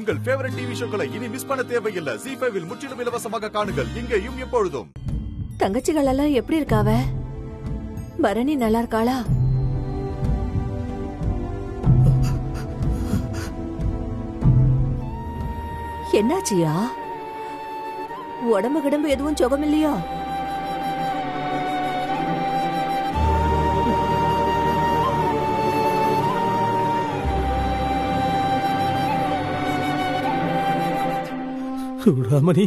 உங்கள் favourite TV ஷோக்களை இனி miss பண்ண தேவையில்லை ஜி ஃபைவில் முற்றிலும் இலவசமாக காணுங்கள் இங்கேயும் எப்பொழுதும் தங்கச்சிகள் எல்லாம் எப்படி இருக்காவ பரணி நல்லா இருக்காளா என்னாச்சியா உடம்பு கிடம்பு எதுவும் சுகம் இல்லையோ சூடாமணி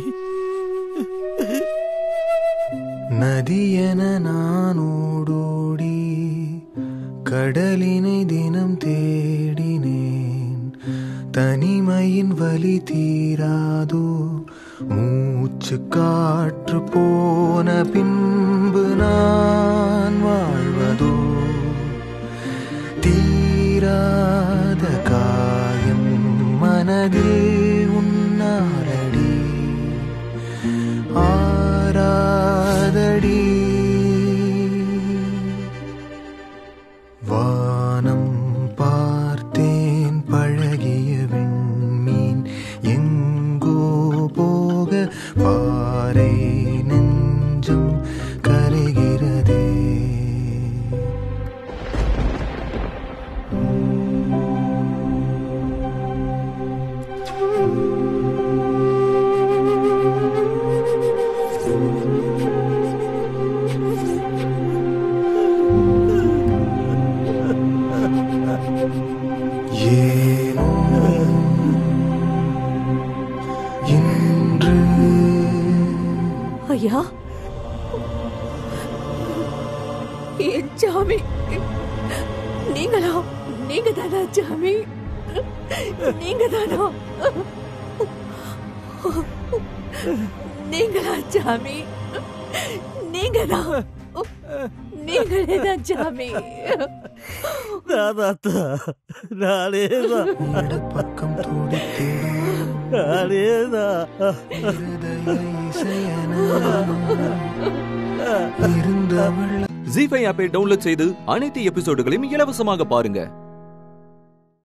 நதியென நானோடோடி கடலினை தினம் தேடினேன் தனிமையின் வலி தீராதோ மூச்சு காற்று போன பின்பு நான் வாழ்வதோ தீராத காயம் மனதில் உன்னாரடி ஆராதடி வானம் பார்த்தேன் பழகிய விண்மீன் எங்கோ போக பாறை நெஞ்சம் கரைகிறதே ஏனோ இன்று ஐயா என் சாமி நீங்களா நீங்க தானா சாமி நீங்க தானா நீங்களா சாமி நீங்க தான் நீங்களே தான் சாமி தாத்தா நானே தான் இடப்பக்கம் துடித்திடும் நானே தான் இருதய இசையென இருந்தவள் ஜி ஃபைவ் ஆப்பை டவுன்லோட் செய்து அனைத்து எபிசோடுகளையும் இலவசமாக பாருங்க